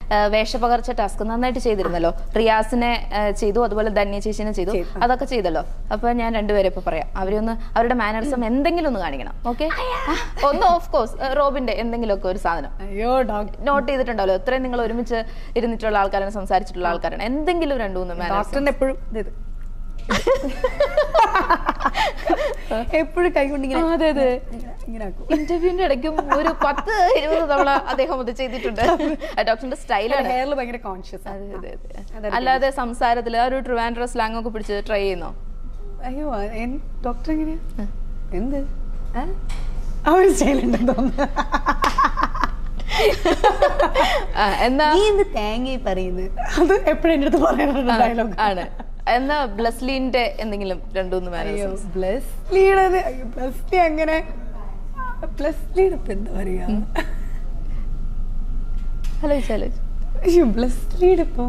ആ, വേഷപകർച്ച ടാസ്ക് നന്നായിട്ട് ചെയ്തിരുന്നല്ലോ റിയാസിനെ ആ, ചെയ്തു അതുപോലെ ധന്യ ചേച്ചിനെ ചെയ്തു അതൊക്കെ ചെയ്തല്ലോ അപ്പൊ ഞാൻ രണ്ടുപേരെ ഇപ്പൊ പറയാം അവരെ ഒന്ന് അവരുടെ മാനറിസം എന്തെങ്കിലും ഒന്ന് കാണിക്കണം ഓക്കെ ഒന്ന് ഓഫ് കോഴ്സ് റോബിന്റെ എന്തെങ്കിലുമൊക്കെ ഒരു സാധനം അയ്യോ ഡോക്ടർ നോട്ട് ചെയ്തിട്ടുണ്ടാവല്ലോ എത്രയും നിങ്ങൾ ഒരുമിച്ച് ഇരുന്നിട്ടുള്ള ആൾക്കാരാണ് സംസാരിച്ചിട്ടുള്ള ആൾക്കാരാണ് എന്തെങ്കിലും രണ്ടു മൂന്ന് മാനേഴ്സ് ഡോക്ടറിന്റെ എപ്പോഴും ഇത് എപ്പോഴും കൈ കൊണ്ട് ഇങ്ങനെ അതെ അതെ ഇങ്ങനെ- ഇങ്ങനെ ആക്കും ഇന്റർവ്യൂവിന്റെ ഇടയ്ക്കും ഒരു പത്ത് ഇരുപത് തവണ അദ്ദേഹം അത് ചെയ്തിട്ടുണ്ട് ഡോക്ടറിന്റെ സ്റ്റൈലാണ് ഹെയറിൽ ഭയങ്കര കോൺഷ്യസ് അതെ അതെ അതെ അല്ലാതെ സംസാരത്തിൽ ആ ഒരു ട്രിവാൻഡ്ര സ്ലാങ് ഒക്കെ പിടിച്ച് ട്രൈ ചെയ്യുന്നോ അയ്യോ എൻ- ഡോക്ടർ എങ്ങനെയാ എന്ത് ആ? ആ ഒരു സ്റ്റൈൽ ഉണ്ടെന്ന് തോന്നുന്നു ആ, എന്നാ നീ എന്ത് തേങ്ങ പറയുന്നത് അത് എപ്പോഴും എൻ്റെ അടുത്ത് പറയാറുണ്ട് ഡയലോഗ് ആണ് എന്നാ ബ്ലസ്ലീന്റെ എന്തെങ്കിലും രണ്ടുമൂന്ന് അയ്യോ മാനേഴ്സ് പ്ലസ് ലീഡത് പ്ലസ് ലീ അങ്ങനെ പ്ലസ് ലീഡ് ഇപ്പൊ എന്താ പറയാ ആലോചിച്ച് ആലോചിച്ച് അയ്യോ പ്ലസ് ലീഡ് ഇപ്പൊ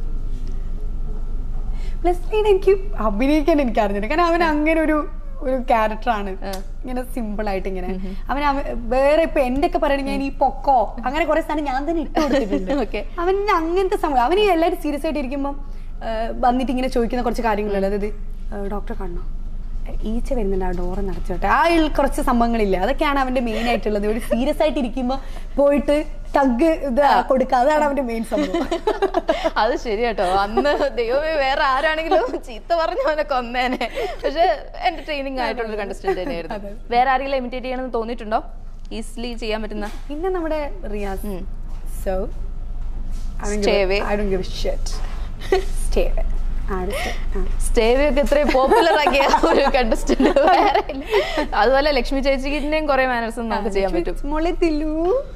പ്ലസ് ലീഡ് എനിക്ക് അഭിനയിക്കാൻ എനിക്ക് അറിഞ്ഞില്ല കാരണം അവൻ അങ്ങനെ ഒരു ഒരു ക്യാരക്ടറാണ് ആ. ഇങ്ങനെ സിമ്പിൾ ആയിട്ട് ഇങ്ങനെ അവൻ അവൻ- വേറെ ഇപ്പൊ എന്റെ ഒക്കെ പറയണെങ്കിൽ ഞാൻ ഈ പൊക്കോ അങ്ങനെ കുറെ സാധനം ഞാൻ തന്നെ ഇട്ട് കൊടുത്തിട്ടുണ്ട് Okay. അവൻ അങ്ങനത്തെ സംഭവം അവന് എല്ലാവരും സീരിയസ് ആയിട്ട് ഇരിക്കുമ്പോൾ വന്നിട്ട് ഇങ്ങനെ ചോദിക്കുന്ന കുറച്ച് കാര്യങ്ങളുണ്ട് അതായത് ഡോക്ടറെ കാണണോ ഈച്ച വരുന്നുണ്ട് ആ ഡോറ് നടച്ചോട്ടെ ആ ഇൽ കുറച്ച് സംഭവങ്ങളില്ല അതൊക്കെയാണ് അവന്റെ മെയിൻ ആയിട്ടുള്ളത് ഒരു സീരിയസ് ആയിട്ട് ഇരിക്കുമ്പോൾ പോയിട്ട് ടഗ് ഇത് കൊടുക്കുക അതാണ് അവന്റെ മെയിൻ സംഭവം അത് ശരി കേട്ടോ അന്ന് ദൈവമേ വേറെ ആരാണെങ്കിലും ചീത്ത പറഞ്ഞ അവനെ കൊന്നേനെ പക്ഷെ എന്റർടൈനിങ് ആയിട്ടുള്ള ഒരു കണ്ടസ്റ്റന്റ് തന്നെയായിരുന്നു വേറെ ആരെങ്കിലും ഇമിറ്റേറ്റ് ചെയ്യണമെന്ന് തോന്നിയിട്ടുണ്ടോ ഈസിലി ചെയ്യാൻ പറ്റുന്ന പിന്നെ നമ്മുടെ റിയാസ് ഉം. So Stay away. I don't give shit stay away സ്റ്റേവി ഒക്കെ ഇത്രയും പോപ്പുലർ ആക്കിയ ഒരു കണ്ടസ്റ്റന്റ് വേറെ ഇല്ല അതുപോലെ ലക്ഷ്മി ചേച്ചിക്കിന്റെയും കുറെ മാനേഴ്സും നമുക്ക് ചെയ്യാൻ പറ്റും മോളെ തില്ലു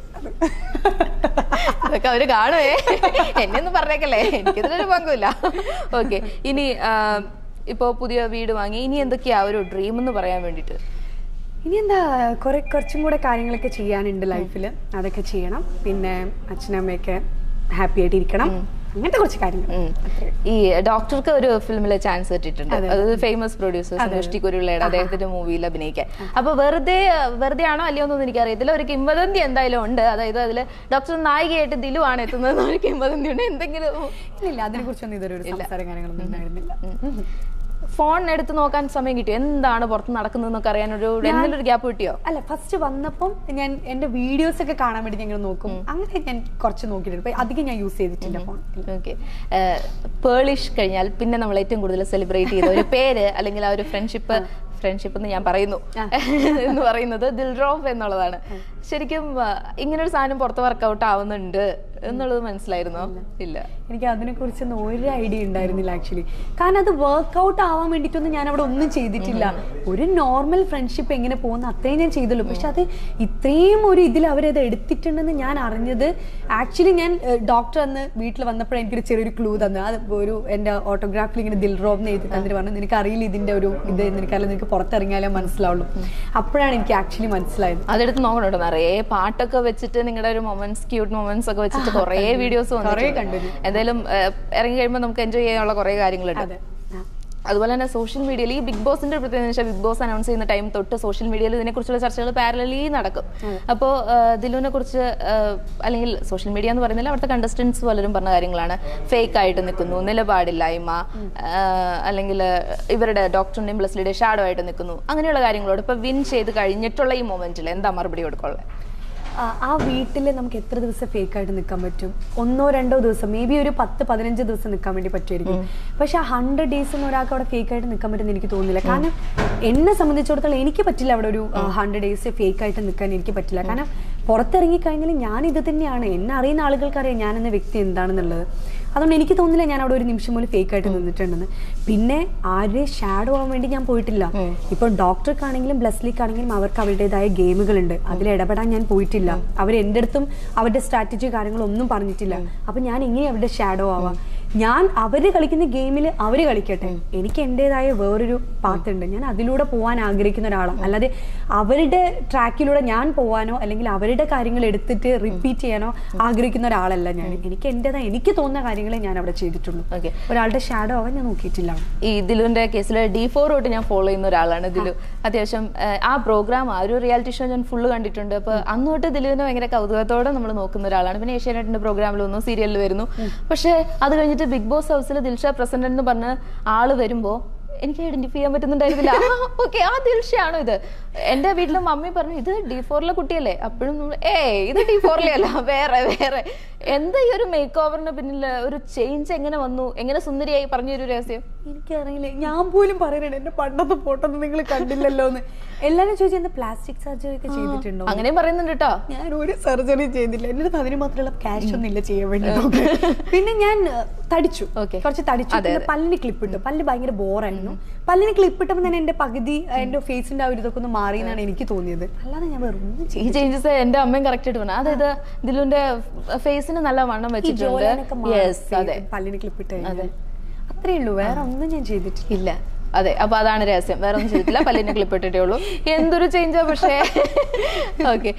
അതൊക്കെ അവര് കാണുവേ എന്നെ ഒന്നും പറഞ്ഞേക്കല്ലേ എനിക്കിതിലൊരു പങ്കുമില്ല ഓക്കെ ഇനി ആ, ഇപ്പോ പുതിയ വീട് വാങ്ങി ഇനി എന്തൊക്കെയാ ഒരു ഡ്രീം എന്ന് പറയാൻ വേണ്ടിട്ട് ഇനി എന്താ കുറെ കുറച്ചും കൂടെ കാര്യങ്ങളൊക്കെ ചെയ്യാനുണ്ട് ലൈഫിൽ അതൊക്കെ ചെയ്യണം പിന്നെ അച്ഛനമ്മയൊക്കെ ഹാപ്പി ആയിട്ട് ഇരിക്കണം അങ്ങനത്തെ കുറച്ച് കാര്യങ്ങൾ അത്രേ. ഈ ഡോക്ടർക്ക് ഒരു ഫിലിമിലെ ചാൻസ് കിട്ടിയിട്ടുണ്ട് അത് ഫേമസ് പ്രൊഡ്യൂസർ സൃഷ്ടി കുരുളയുടെ അദ്ദേഹത്തിന്റെ മൂവിയിൽ അഭിനയിക്കാൻ അപ്പൊ വെറുതെ വെറുതെ ആണോ അല്ലയോ എന്നൊന്നും എനിക്കറിയത്തില്ല ഒരു കിംവദന്തി എന്തായാലും ഉണ്ട് അതായത് അതില് ഡോക്ടർ നായികയായിട്ട് ദിലു ആണ് എത്തുന്നത് ഒരു കിംവദന്തി ഉണ്ട് എന്തെങ്കിലും ഇല്ല ഇല്ല അതിനെ കുറിച്ചൊന്നും ഇതൊരു ഒരു സംസാരം കാര്യങ്ങളൊന്നും ഉണ്ടായിരുന്നില്ല ഫോൺ എടുത്ത് നോക്കാൻ സമയം കിട്ടിയോ എന്താണ് പുറത്ത് നടക്കുന്നതെന്നൊക്കെ അറിയാൻ ഒരു എന്തെങ്കിലും ഒരു ഗ്യാപ്പ് കിട്ടിയോ അല്ല ഫസ്റ്റ് വന്നപ്പം ഞാൻ എന്റെ വീഡിയോസ് ഒക്കെ കാണാൻ വേണ്ടി ഞങ്ങൾ നോക്കും അങ്ങനെ ഞാൻ കുറച്ച് നോക്കിയിട്ടുണ്ട് ഇപ്പൊ അധികം ഞാൻ യൂസ് ചെയ്തിട്ടില്ല ഫോൺ ഓക്കെ പേളിഷ് കഴിഞ്ഞാൽ പിന്നെ നമ്മൾ ഏറ്റവും കൂടുതൽ സെലിബ്രേറ്റ് ചെയ്ത ഒരു പേര് അല്ലെങ്കിൽ ആ ഒരു ഫ്രണ്ട്ഷിപ്പ് ഫ്രണ്ട്ഷിപ്പ് എന്ന് ഞാൻ പറയുന്നു എന്ന് പറയുന്നത് ദിൽറോഫ് എന്നുള്ളതാണ് ശരിക്കും ആ, ഇങ്ങനൊരു സാധനം പുറത്ത് വർക്കൗട്ട് ആവുന്നുണ്ട് എന്നുള്ളത് മനസ്സിലായിരുന്നോ ഇല്ല എനിക്ക് അതിനെ കുറിച്ചൊന്നും ഒരു ഐഡിയ ഉണ്ടായിരുന്നില്ല ആക്ച്വലി കാരണം അത് വർക്ക്ഔട്ട് ആവാൻ വേണ്ടിയിട്ടൊന്നും ഞാൻ അവിടെ ഒന്നും ചെയ്തിട്ടില്ല ഒരു നോർമൽ ഫ്രണ്ട്ഷിപ്പ് എങ്ങനെ പോകുന്ന അത്രയും ഞാൻ ചെയ്തുള്ളൂ പക്ഷെ അത് ഇത്രയും ഒരു ഇതിൽ അവരത് എടുത്തിട്ടുണ്ടെന്ന് ഞാൻ അറിഞ്ഞത് ആക്ച്വലി ഞാൻ ഡോക്ടർ അന്ന് വീട്ടിൽ വന്നപ്പോഴേ എനിക്കൊരു ചെറിയൊരു ക്ലൂ തന്നു അത് ഒരു എൻ്റെ ഓട്ടോഗ്രാഫിൽ ഇങ്ങനെ ദിൽറോബ് എന്ന് എഴുതി തന്നിട്ട് പറഞ്ഞു നിനക്ക് അറിയില്ല ഇതിന്റെ ഒരു ഇത് നിനക്കറിയില്ല നിനക്ക് പുറത്തിറങ്ങിയാലേ മനസ്സിലാവുള്ളൂ അപ്പോഴാണ് എനിക്ക് ആക്ച്വലി മനസ്സിലായത് അതെടുത്ത് നോക്കണം കേട്ടോ നിറയെ പാട്ടൊക്കെ വെച്ചിട്ട് നിങ്ങളുടെ ഒരു മൊമെന്റ്സ് ക്യൂട്ട് മൊമെന്റ്സ് ഒക്കെ വെച്ചിട്ട് കുറേ വീഡിയോസ് കണ്ടു. എന്തായാലും ആ, ഇറങ്ങി കഴിയുമ്പോൾ നമുക്ക് എൻജോയ് ചെയ്യാനുള്ള കുറേ കാര്യങ്ങളുണ്ട് അതെ ആ. അതുപോലെ തന്നെ സോഷ്യൽ മീഡിയയിൽ ഈ ബിഗ് ബോസിന്റെ ഒരു പ്രത്യേകത വെച്ചാൽ ബിഗ് ബോസ് അനൗൺസ് ചെയ്യുന്ന ടൈം തൊട്ട് സോഷ്യൽ മീഡിയയിൽ ഇതിനെക്കുറിച്ചുള്ള ചർച്ചകൾ പാരലലി നടക്കും അപ്പോൾ ദിലുവിനെ കുറിച്ച് ആ, അല്ലെങ്കിൽ സോഷ്യൽ മീഡിയ എന്ന് പറയുന്നില്ല അവിടുത്തെ കണ്ടസ്റ്റൻസ് പലരും പറഞ്ഞ കാര്യങ്ങളാണ് ഫേക്ക് ആയിട്ട് നിൽക്കുന്നു നിലപാടില്ലായ്മ ആ, അല്ലെങ്കിൽ ഇവരുടെ ഡോക്ടറിന്റെയും ബ്ലസ്ലിയുടെ ഷാഡോ ആയിട്ട് നിൽക്കുന്നു അങ്ങനെയുള്ള കാര്യങ്ങളോട് ഇപ്പൊ വിൻ ചെയ്ത് കഴിഞ്ഞിട്ടുള്ള ഈ മൊമെന്റിൽ എന്താ മറുപടി കൊടുക്കുള്ളത് ആ, ആ വീട്ടിൽ നമുക്ക് എത്ര ദിവസം ഫേക്ക് ആയിട്ട് നിൽക്കാൻ പറ്റും ഒന്നോ രണ്ടോ ദിവസം മേ ബി ഒരു പത്ത് പതിനഞ്ച് ദിവസം നിൽക്കാൻ വേണ്ടി പറ്റുമായിരിക്കും പക്ഷെ ആ ഹൺഡ്രഡ് ഡേയ്സ് ഒന്നും ഒരാൾക്ക് അവിടെ ഫേക്ക് ആയിട്ട് നിൽക്കാൻ പറ്റുമെന്ന് എനിക്ക് തോന്നുന്നില്ല കാരണം എന്നെ സംബന്ധിച്ചിടത്തോളം എനിക്ക് പറ്റില്ല അവിടെ ഒരു ഹൺഡ്രഡ് ഡേയ്സ് ഫേക്ക് ആയിട്ട് നിൽക്കാൻ എനിക്ക് പറ്റില്ല കാരണം പുറത്തിറങ്ങി കഴിഞ്ഞാൽ ഞാൻ ഇത് തന്നെയാണ് എന്നെ അറിയുന്ന ആളുകൾക്കറിയാം ഞാൻ എന്ന വ്യക്തി എന്താണെന്നുള്ളത് അതുകൊണ്ട് എനിക്ക് തോന്നുന്നില്ല ഞാൻ അവിടെ ഒരു നിമിഷം പോലും ഫേക്ക് ആയിട്ട് നിന്നിട്ടുണ്ടെന്ന് പിന്നെ ആരെ ഷാഡോ ആവാൻ വേണ്ടി ഞാൻ പോയിട്ടില്ല ഇപ്പൊ ഡോക്ടർക്കാണെങ്കിലും ബ്ലസ്ലിക്കാണെങ്കിലും അവർക്ക് അവരുടേതായ ഗെയിമുകളുണ്ട് അതിൽ ഇടപെടാൻ ഞാൻ പോയിട്ടില്ല അവർ എൻ്റെ അടുത്തും അവരുടെ സ്ട്രാറ്റജി കാര്യങ്ങളൊന്നും പറഞ്ഞിട്ടില്ല അപ്പൊ ഞാൻ ഇങ്ങനെ അവരുടെ ഷാഡോ ആവാം ഞാൻ അവര് കളിക്കുന്ന ഗെയിമിൽ അവര് കളിക്കട്ടെ എനിക്ക് എൻ്റെതായ വേറൊരു പാത്ത് ഉണ്ട് ഞാൻ അതിലൂടെ പോകാൻ ആഗ്രഹിക്കുന്ന ഒരാളാണ് അല്ലാതെ അവരുടെ ട്രാക്കിലൂടെ ഞാൻ പോവാനോ അല്ലെങ്കിൽ അവരുടെ കാര്യങ്ങൾ എടുത്തിട്ട് റിപ്പീറ്റ് ചെയ്യാനോ ആഗ്രഹിക്കുന്ന ഒരാളല്ല ഞാൻ എനിക്ക് എൻ്റെതായ എനിക്ക് തോന്നുന്ന കാര്യങ്ങളെ ഞാൻ അവിടെ ചെയ്തിട്ടുള്ളൂ ഓക്കെ ഒരാളുടെ ഷാഡോ ആവാൻ ഞാൻ നോക്കിയിട്ടില്ല ഈ ദിലുവിന്റെ കേസിൽ ഡി ഫോർ തൊട്ട് ഞാൻ ഫോളോ ചെയ്യുന്ന ഒരാളാണ് ദിലു അത്യാവശ്യം ആ, ആ പ്രോഗ്രാം ആ ഒരു റിയാലിറ്റി ഷോ ഞാൻ ഫുള്ള് കണ്ടിട്ടുണ്ട് അപ്പൊ അന്ന് തൊട്ട് ദിലുവിനെ ഭയങ്കര കൗതുകത്തോടെ നമ്മൾ നോക്കുന്ന ഒരാളാണ് പിന്നെ ഏഷ്യാനെറ്റിന്റെ പ്രോഗ്രാമിൽ വന്നു സീരിയലിൽ വരുന്നു പക്ഷെ അത് കഴിഞ്ഞിട്ട് ബിഗ് ബോസ് ഹൗസിൽ ദിൽഷ പ്രസിഡന്റ് എന്ന് പറഞ്ഞ് ആള് വരുമ്പോ എനിക്ക് ഐഡന്റിഫൈ ചെയ്യാൻ പറ്റുന്നുണ്ടായിരുന്നില്ല ഓക്കെ ആ ദിൽഷയാണോ ഇത് എന്റെ വീട്ടിലെ മമ്മി പറഞ്ഞു ഇത് ഡി ഫോറിലെ കുട്ടിയല്ലേ അപ്പോഴും ഏ ഇത് ഡി ഫോറിലെ അല്ല വേറെ വേറെ എന്താ ഈ ഒരു മേക്ക് ഓവറിന് പിന്നിൽ ഒരു ചേഞ്ച് എങ്ങനെ വന്നു എങ്ങനെ സുന്ദരിയായി പറഞ്ഞൊരു രഹസ്യം എനിക്കറിയില്ല ഞാൻ പോലും പറയുന്നുണ്ട് എന്റെ പണ്ടത്തെ ഫോട്ടോ ഒന്നും നിങ്ങൾ കണ്ടില്ലല്ലോ എന്ന് എല്ലാരും ചോദിച്ചു എന്താ പ്ലാസ്റ്റിക് സർജറി ഒക്കെ ചെയ്തിട്ടുണ്ടോ അങ്ങനെയും പറയുന്നുണ്ട് കേട്ടോ ഞാൻ ഒരു സർജറി ചെയ്തില്ല എൻ്റെ അടുത്ത് അതിന് മാത്രമുള്ള ക്യാഷ് ഒന്നും ഇല്ല ചെയ്യാൻ വേണ്ടി പിന്നെ ഞാൻ അഹ്, തടിച്ചു Okay. കുറച്ച് തടിച്ചു അതെ, പിന്നെ പല്ലിന് ക്ലിപ്പ് ഇട്ടു പല്ല് ഭയങ്കര ബോറായിരുന്നു പല്ലിന് ക്ലിപ്പ് ഇട്ടപ്പോൾ തന്നെ എന്റെ പകുതി അഹ്, എന്റെ ഫേസിന്റെ ആ ഒരു ഇതൊക്കെ ഒന്ന് മാറി എന്നാണ് എനിക്ക് തോന്നിയത് അല്ലാതെ ഞാൻ വേറെ ഒന്നും ഈ ചേഞ്ചസ് എന്റെ അമ്മയും കറക്റ്റ് ആയിട്ട് പറഞ്ഞു അതായത് ദിലുവിന്റെ ഫേസിന് നല്ല വണ്ണം ജോലനൊക്കെ വെച്ചിട്ടുണ്ട് യെസ് അതെ പല്ലിന് ക്ലിപ്പ് ഇട്ട് അതെ. അത്രേ ഉള്ളൂ വേറെ ഒന്നും ഞാൻ ചെയ്തിട്ടില്ല ഇല്ല അതെ അപ്പൊ അതാണ് രഹസ്യം വേറെ ഒന്നും ചെയ്തിട്ടില്ല പല്ലിനെ ക്ലിപ്പ് ഇട്ടിട്ടേ ഉള്ളൂ എന്തൊരു ചേഞ്ചാ പക്ഷേ ഓക്കെ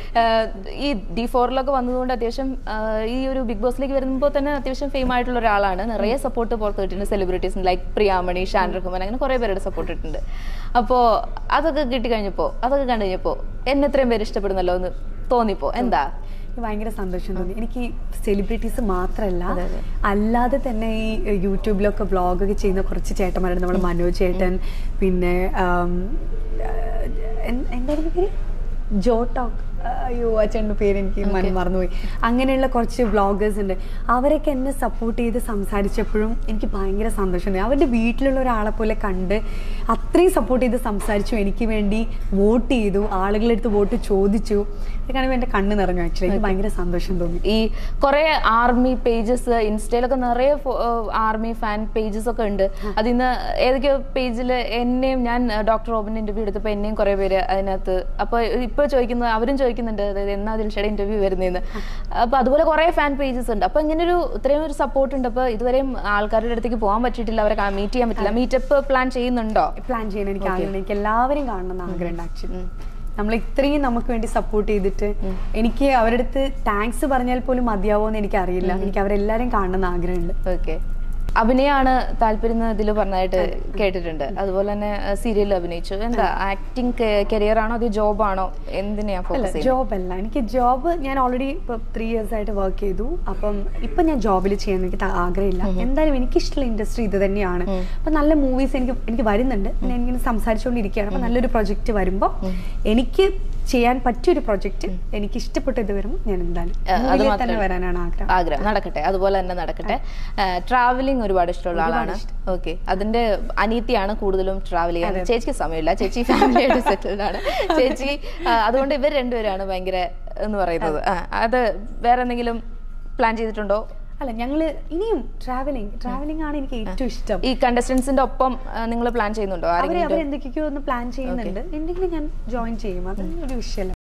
ഈ ഡി ഫോറിലൊക്കെ വന്നതുകൊണ്ട് അത്യാവശ്യം ആ, ഈ ഒരു ബിഗ് ബോസിലേക്ക് വരുമ്പോൾ തന്നെ അത്യാവശ്യം ഫെയിം ആയിട്ടുള്ള ഒരാളാണ് നിറയെ സപ്പോർട്ട് പുറത്ത് കിട്ടിയിട്ടുണ്ട് സെലിബ്രിറ്റീസ് ലൈക്ക് പ്രിയാമണി ഷാൻ റഹ്മാൻ അങ്ങനെ കുറെ പേരുടെ സപ്പോർട്ട് ഇട്ടിട്ടുണ്ട് അപ്പോ അതൊക്കെ കിട്ടി കഴിഞ്ഞപ്പോ അതൊക്കെ കണ്ടു കഴിഞ്ഞപ്പോ എന്നെ ഇത്രയും പേര് ഇഷ്ടപ്പെടുന്നല്ലോ എന്ന് തോന്നിപ്പോ എന്താ എനിക്ക് ഭയങ്കര സന്തോഷം തോന്നി എനിക്ക് സെലിബ്രിറ്റീസ് മാത്രമല്ല അതെ, അതെ. അല്ലാതെ തന്നെ ഈ എഹ്, യൂട്യൂബിലൊക്കെ വ്ളോഗൊക്കെ ചെയ്യുന്ന കുറച്ച് ചേട്ടന്മാരുണ്ട് നമ്മൾ മനോജ് ചേട്ടൻ പിന്നെ ആം, ഏഹ്, എൻ- എന്തായിരുന്നു പേര് ജോ ടോക്ക് അയ്യോ ആ ചേട്ടൻ്റെ പേര് എനിക്ക് മന- മറന്നുപോയി അങ്ങനെയുള്ള കുറച്ച് വ്ളോഗേഴ്സ് ഉണ്ട് അവരൊക്കെ എന്നെ സപ്പോർട്ട് ചെയ്ത് സംസാരിച്ചപ്പോഴും എനിക്ക് ഭയങ്കര സന്തോഷമുണ്ട് അവരുടെ വീട്ടിലുള്ള ഒരാളെ പോലെ കണ്ട് അത്രയും സപ്പോർട്ട് ചെയ്ത് സംസാരിച്ചു എനിക്ക് വേണ്ടി വോട്ട് ചെയ്തു ആളുകളുടെ അടുത്ത് വോട്ട് ചോദിച്ചു ഇത് കാണുമ്പോൾ എൻ്റെ കണ്ണ് നിറഞ്ഞു ആക്ച്വലി എനിക്ക് ഭയങ്കര സന്തോഷം തോന്നി ഈ കുറെ ആർമി പേജസ് ഇൻസ്റ്റയിലൊക്കെ നിറയെ ആർമി ഫാൻ പേജസ് ഒക്കെ ഉണ്ട് അതിന്ന് ഏതൊക്കെയോ പേജിൽ എന്നെയും ഞാൻ ഡോക്ടർ റോബിന്റെ ഇന്റർവ്യൂ എടുത്തപ്പോൾ എന്നെയും കുറെ പേര് അതിനകത്ത് അപ്പൊ ഇപ്പൊ ചോദിക്കുന്നത് അവരും ചോദിക്കുന്നുണ്ട് അതായത് എന്നാ ദിൽഷയുടെ ഇന്റർവ്യൂ വരുന്നതെന്ന് അപ്പൊ അതുപോലെ കുറെ ഫാൻ പേജസ് ഉണ്ട് അപ്പൊ ഇങ്ങനെ ഒരു ഇത്രയും ഒരു സപ്പോർട്ട് ഉണ്ട് അപ്പൊ ഇതുവരെയും ആൾക്കാരുടെ അടുത്തേക്ക് പോകാൻ പറ്റിയിട്ടില്ല അവരെ മീറ്റ് ചെയ്യാൻ പറ്റില്ല മീറ്റപ്പ് പ്ലാൻ ചെയ്യുന്നുണ്ടോ പ്ലാൻ ചെയ്യാൻ എനിക്ക് ആഗ്രഹം എനിക്ക് എല്ലാവരും കാണണം എന്ന് ആഗ്രഹമുണ്ട് ആക്ച്വലി നമ്മൾ ഇത്രയും നമുക്ക് വേണ്ടി സപ്പോർട്ട് ചെയ്തിട്ട് എനിക്ക് അവരുടെ അടുത്ത് താങ്ക്സ് പറഞ്ഞാൽ പോലും മതിയാവോ എന്ന് എനിക്ക് അറിയില്ല എനിക്ക് അവരെല്ലാരും കാണണം എന്ന് ആഗ്രഹമുണ്ട് ഓക്കെ അഭിനയാണ് താല്പര്യം ഇതിൽ പറഞ്ഞതായിട്ട് കേട്ടിട്ടുണ്ട് അതുപോലെ തന്നെ സീരിയലിൽ അഭിനയിച്ചു എന്താ ആക്ടിങ് കരിയർ ആണോ അതോ ജോബ് ആണോ എന്തിനാ അല്ല ഫോക്കസ് ചെയ്യുന്നത് ജോബ് അല്ല എനിക്ക് ജോബ് ഞാൻ ഓൾറെഡി ഇപ്പൊ ത്രീ ഇയേഴ്സ് ആയിട്ട് വർക്ക് ചെയ്തു അപ്പം ഇപ്പൊ ഞാൻ ജോബിൽ ചെയ്യാൻ എനിക്ക് ത- ആഗ്രഹമില്ല എന്തായാലും എനിക്ക് ഇഷ്ടമുള്ള ഇൻഡസ്ട്രി ഇത് തന്നെയാണ് അപ്പൊ നല്ല മൂവീസ് എനിക്ക് എനിക്ക് വരുന്നുണ്ട് ഞാൻ ഇങ്ങനെ സംസാരിച്ചുകൊണ്ടിരിക്കുകയാണ് അപ്പൊ നല്ലൊരു പ്രൊജക്റ്റ് വരുമ്പോൾ എനിക്ക് ചെയ്യാൻ പറ്റിയൊരു പ്രൊജക്റ്റ് എനിക്ക് ഇഷ്ടപ്പെട്ട ഇത് വരുമ്പോൾ ഞാൻ എന്തായാലും ആ, അത് movie യിൽ മാത്രമേ തന്നെ വരാനാണ് ആഗ്രഹം ആഗ്രഹം നടക്കട്ടെ അതുപോലെ തന്നെ നടക്കട്ടെ ട്രാവലിംഗ് ഒരുപാട് ഇഷ്ടമുള്ള ആളാണ് ഓക്കെ അതിന്റെ അനീതിയാണ് കൂടുതലും ട്രാവൽ ചെയ്യാൻ ചേച്ചിക്ക് സമയമില്ല ചേച്ചി ഫാമിലിയായിട്ട് സെറ്റിൽഡ് ആണ് ചേച്ചി ആ, അതുകൊണ്ട് ഇവർ രണ്ടുപേരാണ് ഭയങ്കര എന്ന് പറയുന്നത് ആ, അത് വേറെ എന്തെങ്കിലും പ്ലാൻ ചെയ്തിട്ടുണ്ടോ അല്ല ഞങ്ങള് ഇനിയും ട്രാവലിംഗ് ട്രാവലിംഗ് ആണ് എനിക്ക് ഏറ്റവും ഇഷ്ടം ഈ കണ്ടസ്റ്റൻസിന്റെ ഒപ്പം നിങ്ങൾ പ്ലാൻ ചെയ്യുന്നുണ്ടോ അവര് ആരെങ്കിലും അവരെന്തൊക്കെയോ ഒന്ന് പ്ലാൻ ചെയ്യുന്നുണ്ട് എന്തെങ്കിലും ഞാൻ ജോയിൻ ചെയ്യും അത് ഒരു വിഷയമല്ല